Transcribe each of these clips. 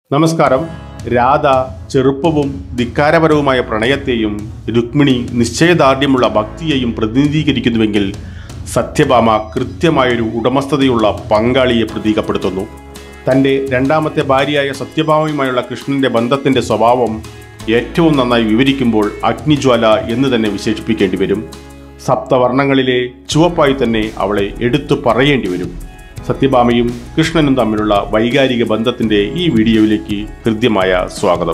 നമസ്കാരം രാധ ചെറുപ്പവും ധിക്കാരപരവുമായ പ്രണയത്തെയും രുക്മിണി നിശ്ചയദാർഢ്യമുള്ള ഭക്തിയെയും പ്രതിനിധീകരിക്കുന്നുവെങ്കിൽ സത്യഭാമ കൃത്യമായൊരു ഉടമസ്ഥതയുള്ള പങ്കാളിയെ പ്രതീകപ്പെടുത്തുന്നു തൻ്റെ രണ്ടാമത്തെ ഭാര്യയായ സത്യഭാമയുമായുള്ള കൃഷ്ണന്റെ ബന്ധത്തിന്റെ സ്വഭാവം ഏറ്റവും നന്നായി വിവരിക്കുമ്പോൾ അഗ്നിജ്വാല എന്ന് തന്നെ വിശേഷിപ്പിക്കേണ്ടി വരും സപ്തവർണ്ണങ്ങളിലെ ചുവപ്പായി തന്നെ അവളെ എടുത്തു പറയേണ്ടി വരും സത്യഭാമയും കൃഷ്ണനും തമ്മിലുള്ള വൈകാരിക ബന്ധത്തിന്റെ ഈ വീഡിയോയിലേക്ക് ഹൃദ്യമായ സ്വാഗതം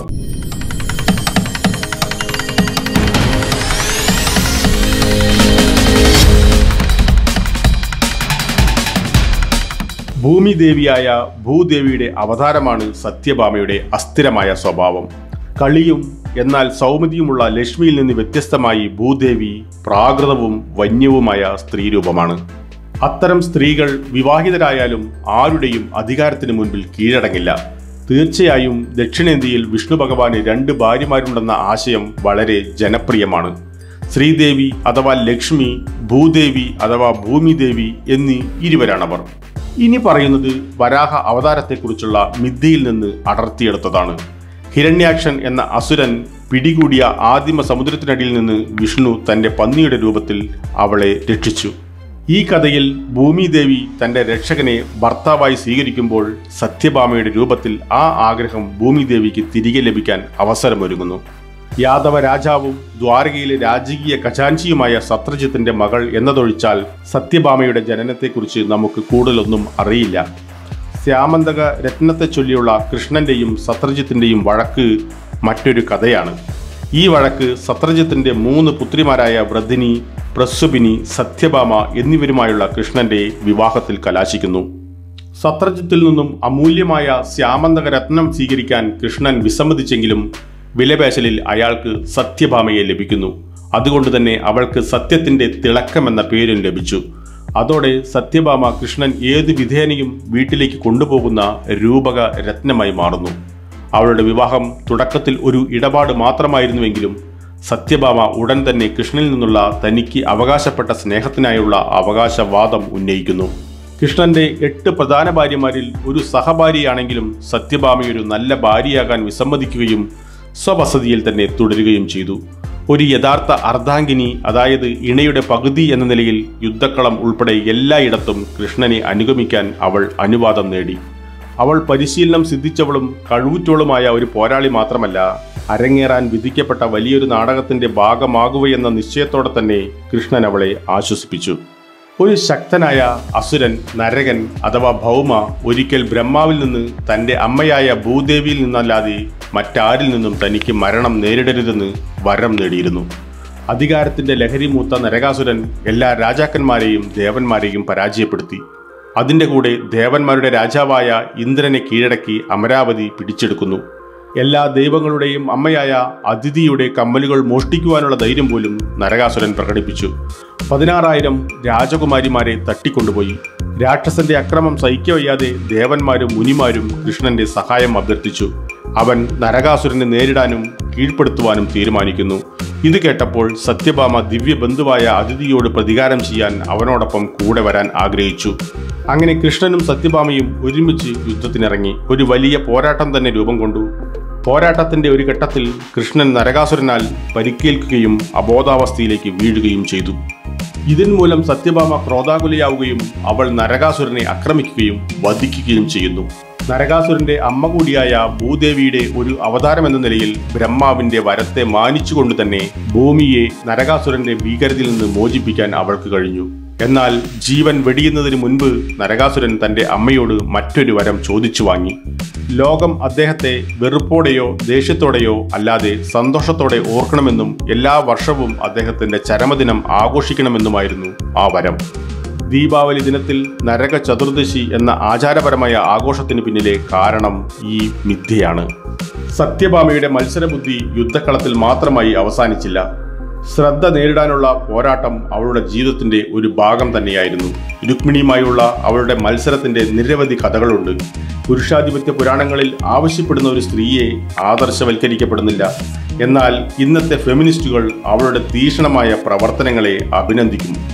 ഭൂമിദേവിയായ ഭൂദേവിയുടെ അവതാരമാണ് സത്യഭാമയുടെ അസ്ഥിരമായ സ്വഭാവം കളിയും എന്നാൽ സൗമ്യതയുമുള്ള ലക്ഷ്മിയിൽ നിന്ന് വ്യത്യസ്തമായി ഭൂദേവി പ്രാകൃതവും വന്യവുമായ സ്ത്രീരൂപമാണ് അത്തരം സ്ത്രീകൾ വിവാഹിതരായാലും ആരുടെയും അധികാരത്തിന് മുൻപിൽ കീഴടങ്ങില്ല തീർച്ചയായും ദക്ഷിണേന്ത്യയിൽ വിഷ്ണു ഭഗവാന് രണ്ട് ഭാര്യമാരുണ്ടെന്ന ആശയം വളരെ ജനപ്രിയമാണ് ശ്രീദേവി അഥവാ ലക്ഷ്മി ഭൂദേവി അഥവാ ഭൂമിദേവി എന്നീ ഇരുവരാണവർ ഇനി പറയുന്നത് വരാഹ അവതാരത്തെക്കുറിച്ചുള്ള മിഥ്യയിൽ നിന്ന് അടർത്തിയെടുത്തതാണ് ഹിരണ്യാക്ഷൻ എന്ന അസുരൻ പിടികൂടിയ ആദിമ സമുദ്രത്തിനടിയിൽ നിന്ന് വിഷ്ണു തന്റെ പന്നിയുടെ രൂപത്തിൽ അവളെ രക്ഷിച്ചു ഈ കഥയിൽ ഭൂമിദേവി തന്റെ രക്ഷകനെ ഭർത്താവായി സ്വീകരിക്കുമ്പോൾ സത്യഭാമയുടെ രൂപത്തിൽ ആ ആഗ്രഹം ഭൂമിദേവിക്ക് തിരികെ ലഭിക്കാൻ അവസരമൊരുങ്ങുന്നു യാദവ രാജാവും ദ്വാരകയിലെ രാജകീയ ഖജാൻചിയുമായ സത്രജിത്തിന്റെ മകൾ എന്നതൊഴിച്ചാൽ സത്യഭാമയുടെ ജനനത്തെക്കുറിച്ച് നമുക്ക് കൂടുതലൊന്നും അറിയില്ല ശ്യാമന്തക രത്നത്തെ ചൊല്ലിയുള്ള കൃഷ്ണന്റെയും സത്രജിത്തിന്റെയും വഴക്ക് മറ്റൊരു കഥയാണ് ഈ വഴക്ക് സത്രജിത്തിന്റെ മൂന്ന് പുത്രിമാരായ വ്രതിനി പ്രസ്വപിനി സത്യഭാമ എന്നിവരുമായുള്ള കൃഷ്ണന്റെ വിവാഹത്തിൽ കലാശിക്കുന്നു സത്രജിത്തിൽ നിന്നും അമൂല്യമായ ശ്യാമന്തക രത്നം സ്വീകരിക്കാൻ കൃഷ്ണൻ വിസമ്മതിച്ചെങ്കിലും വിലപേശലിൽ അയാൾക്ക് സത്യഭാമയെ ലഭിക്കുന്നു അതുകൊണ്ട് തന്നെ അവൾക്ക് സത്യത്തിന്റെ തിളക്കം എന്ന പേരും ലഭിച്ചു അതോടെ സത്യഭാമ കൃഷ്ണൻ ഏതു വിധേനയും വീട്ടിലേക്ക് കൊണ്ടുപോകുന്ന രൂപക രത്നമായി മാറുന്നു അവളുടെ വിവാഹം തുടക്കത്തിൽ ഒരു ഇടപാട് മാത്രമായിരുന്നുവെങ്കിലും സത്യഭാമ ഉടൻ തന്നെ കൃഷ്ണനിൽ നിന്നുള്ള തനിക്ക് അവകാശപ്പെട്ട സ്നേഹത്തിനായുള്ള അവകാശവാദം ഉന്നയിക്കുന്നു കൃഷ്ണന്റെ എട്ട് പ്രധാന ഭാര്യമാരിൽ ഒരു സഹഭാര്യയാണെങ്കിലും സത്യഭാമയൊരു നല്ല ഭാര്യയാകാൻ വിസമ്മതിക്കുകയും സ്വവസതിയിൽ തന്നെ തുടരുകയും ചെയ്തു ഒരു യഥാർത്ഥ അർദ്ധാംഗിനി അതായത് ഇണയുടെ പകുതി എന്ന നിലയിൽ യുദ്ധക്കളം ഉൾപ്പെടെ എല്ലായിടത്തും കൃഷ്ണനെ അനുഗമിക്കാൻ അവൾ അനുവാദം നേടി അവൾ പരിശീലനം സിദ്ധിച്ചവളും കഴിവുറ്റവളുമായ ഒരു പോരാളി മാത്രമല്ല അരങ്ങേറാൻ വിധിക്കപ്പെട്ട വലിയൊരു നാടകത്തിന്റെ ഭാഗമാകുകയെന്ന നിശ്ചയത്തോടെ തന്നെ കൃഷ്ണൻ അവളെ ആശ്വസിപ്പിച്ചു ഒരു ശക്തനായ അസുരൻ നരകൻ അഥവാ ഭൗമ ഒരിക്കൽ ബ്രഹ്മാവിൽ നിന്ന് തന്റെ അമ്മയായ ഭൂദേവിയിൽ നിന്നല്ലാതെ മറ്റാരിൽ നിന്നും തനിക്ക് മരണം നേരിടരുതെന്ന് വരം നേടിയിരുന്നു അധികാരത്തിന്റെ ലഹരി മൂത്ത നരകാസുരൻ എല്ലാ രാജാക്കന്മാരെയും ദേവന്മാരെയും പരാജയപ്പെടുത്തി അതിന്റെ കൂടെ ദേവന്മാരുടെ രാജാവായ ഇന്ദ്രനെ കീഴടക്കി അമരാവതി പിടിച്ചെടുക്കുന്നു എല്ലാ ദൈവങ്ങളുടെയും അമ്മയായ അതിഥിയുടെ കമ്മലുകൾ മോഷ്ടിക്കുവാനുള്ള ധൈര്യം പോലും നരകാസുരൻ പ്രകടിപ്പിച്ചു പതിനാറായിരം രാജകുമാരിമാരെ തട്ടിക്കൊണ്ടുപോയി രാക്ഷസന്റെ അക്രമം സഹിക്കവയ്യാതെ ദേവന്മാരും മുനിമാരും കൃഷ്ണന്റെ സഹായം അഭ്യർത്ഥിച്ചു അവൻ നരകാസുരനെ നേരിടാനും കീഴ്പ്പെടുത്തുവാനും തീരുമാനിക്കുന്നു ഇത് കേട്ടപ്പോൾ സത്യഭാമ ദിവ്യ ബന്ധുവായ അതിഥിയോട് പ്രതികാരം ചെയ്യാൻ അവനോടൊപ്പം കൂടെ വരാൻ ആഗ്രഹിച്ചു അങ്ങനെ കൃഷ്ണനും സത്യഭാമയും ഒരുമിച്ച് യുദ്ധത്തിനിറങ്ങി ഒരു വലിയ പോരാട്ടം തന്നെ രൂപം കൊണ്ടു പോരാട്ടത്തിന്റെ ഒരു ഘട്ടത്തിൽ കൃഷ്ണൻ നരകാസുരനാൽ പരിക്കേൽക്കുകയും അബോധാവസ്ഥയിലേക്ക് വീഴുകയും ചെയ്തു ഇതിൻ മൂലം സത്യഭാമ ക്രോധാകുലയാവുകയും അവൾ നരകാസുരനെ ആക്രമിക്കുകയും വധിക്കുകയും ചെയ്യുന്നു നരകാസുരന്റെ അമ്മ കൂടിയായ ഭൂദേവിയുടെ ഒരു അവതാരം എന്ന നിലയിൽ ബ്രഹ്മാവിന്റെ വരത്തെ മാനിച്ചുകൊണ്ട് തന്നെ ഭൂമിയെ നരകാസുരന്റെ ഭീകരതയിൽ നിന്ന് മോചിപ്പിക്കാൻ അവൾക്ക് കഴിഞ്ഞു എന്നാൽ ജീവൻ വെടിയുന്നതിന് മുൻപ് നരകാസുരൻ തന്റെ അമ്മയോട് മറ്റൊരു വരം ചോദിച്ചു വാങ്ങി ലോകം അദ്ദേഹത്തെ വെറുപ്പോടെയോ ദേഷ്യത്തോടെയോ അല്ലാതെ സന്തോഷത്തോടെ ഓർക്കണമെന്നും എല്ലാ വർഷവും അദ്ദേഹത്തിന്റെ ചരമദിനം ആഘോഷിക്കണമെന്നുമായിരുന്നു ആ വരം ദീപാവലി ദിനത്തിൽ നരക ചതുർദശി എന്ന ആചാരപരമായ ആഘോഷത്തിന് പിന്നിലെ കാരണം ഈ മിഥ്യയാണ് സത്യഭാമയുടെ മത്സരബുദ്ധി യുദ്ധക്കളത്തിൽ മാത്രമായി അവസാനിച്ചില്ല ശ്രദ്ധ നേരിടാനുള്ള പോരാട്ടം അവളുടെ ജീവിതത്തിന്റെ ഒരു ഭാഗം തന്നെയായിരുന്നു രുക്മിണിയുമായുള്ള അവളുടെ മത്സരത്തിന്റെ നിരവധി കഥകളുണ്ട് പുരുഷാധിപത്യ പുരാണങ്ങളിൽ ആവശ്യപ്പെടുന്ന ഒരു സ്ത്രീയെ ആദർശവൽക്കരിക്കപ്പെടുന്നില്ല എന്നാൽ ഇന്നത്തെ ഫെമിനിസ്റ്റുകൾ അവളുടെ തീക്ഷണമായ പ്രവർത്തനങ്ങളെ അഭിനന്ദിക്കുന്നു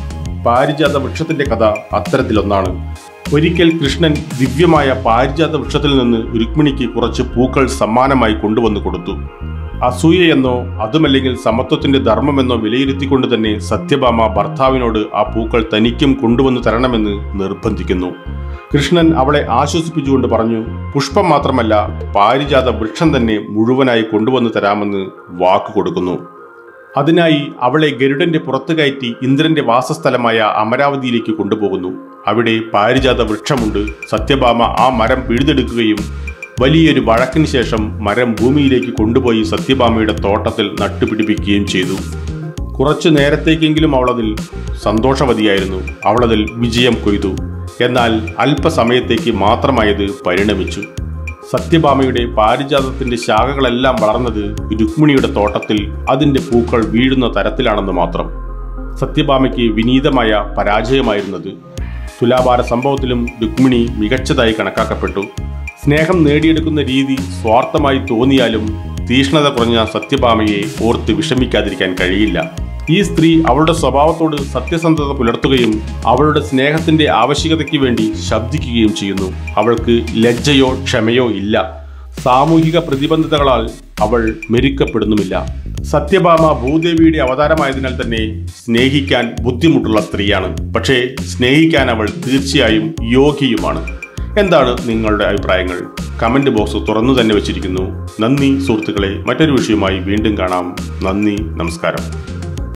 പാരിജാത വൃക്ഷത്തിന്റെ കഥ അത്തരത്തിലൊന്നാണ് ഒരിക്കൽ കൃഷ്ണൻ ദിവ്യമായ പാരിജാത വൃക്ഷത്തിൽ നിന്ന് രുക്മിണിക്ക് കുറച്ച് പൂക്കൾ സമ്മാനമായി കൊണ്ടുവന്നു കൊടുത്തു അസൂയയെന്നോ അതുമല്ലെങ്കിൽ സമത്വത്തിന്റെ ധർമ്മമെന്നോ വിലയിരുത്തിക്കൊണ്ട് തന്നെ സത്യഭാമ ഭർത്താവിനോട് ആ പൂക്കൾ തനിക്കും കൊണ്ടുവന്നു തരണമെന്ന് നിർബന്ധിക്കുന്നു കൃഷ്ണൻ അവളെ ആശ്വസിപ്പിച്ചുകൊണ്ട് പറഞ്ഞു പുഷ്പം മാത്രമല്ല പാരിജാത വൃക്ഷം തന്നെ മുഴുവനായി കൊണ്ടുവന്നു തരാമെന്ന് വാക്ക് കൊടുക്കുന്നു അതിനായി അവളെ ഗരുഡന്റെ പുറത്തു കയറ്റി ഇന്ദ്രന്റെ വാസസ്ഥലമായ അമരാവതിയിലേക്ക് കൊണ്ടുപോകുന്നു അവിടെ പാരിജാത വൃക്ഷമുണ്ട് സത്യഭാമ ആ മരം പിഴുതെടുക്കുകയും വലിയൊരു വഴക്കിന് ശേഷം മരം ഭൂമിയിലേക്ക് കൊണ്ടുപോയി സത്യഭാമയുടെ തോട്ടത്തിൽ നട്ടുപിടിപ്പിക്കുകയും ചെയ്തു കുറച്ചു നേരത്തേക്കെങ്കിലും അവളതിൽ സന്തോഷവതിയായിരുന്നു അവളതിൽ വിജയം കൊയ്തു എന്നാൽ അല്പസമയത്തേക്ക് മാത്രമായത് പരിണമിച്ചു സത്യഭാമയുടെ പാരിജാതത്തിന്റെ ശാഖകളെല്ലാം വളർന്നത് രുക്മിണിയുടെ തോട്ടത്തിൽ അതിന്റെ പൂക്കൾ വീഴുന്ന തരത്തിലാണെന്ന് മാത്രം സത്യഭാമയ്ക്ക് വിനീതമായ പരാജയമായിരുന്നത് തുലാഭാര സംഭവത്തിലും രുക്മിണി മികച്ചതായി കണക്കാക്കപ്പെട്ടു സ്നേഹം നേടിയെടുക്കുന്ന രീതി സ്വാർത്ഥമായി തോന്നിയാലും തീഷ്ണത കുറഞ്ഞ സത്യഭാമയെ ഓർത്ത് വിഷമിക്കാതിരിക്കാൻ കഴിയില്ല ഈ സ്ത്രീ അവളുടെ സ്വഭാവത്തോട് സത്യസന്ധത പുലർത്തുകയും അവളുടെ സ്നേഹത്തിന്റെ ആവശ്യകതയ്ക്ക് വേണ്ടി ശബ്ദിക്കുകയും ചെയ്യുന്നു അവൾക്ക് ലജ്ജയോ ക്ഷമയോ ഇല്ല സാമൂഹിക പ്രതിബന്ധതകളാൽ അവൾ മെരുക്കപ്പെടുന്നുമില്ല സത്യഭാമ ഭൂദേവിയുടെ അവതാരമായതിനാൽ തന്നെ സ്നേഹിക്കാൻ ബുദ്ധിമുട്ടുള്ള സ്ത്രീയാണ് പക്ഷേ സ്നേഹിക്കാൻ അവൾ തീർച്ചയായും യോഗ്യയുമാണ് എന്താണ് നിങ്ങളുടെ അഭിപ്രായങ്ങൾ കമന്റ് ബോക്സ് തുറന്നു തന്നെ വെച്ചിരിക്കുന്നു നന്ദി സുഹൃത്തുക്കളെ മറ്റൊരു വിഷയവുമായി വീണ്ടും കാണാം നന്ദി നമസ്കാരം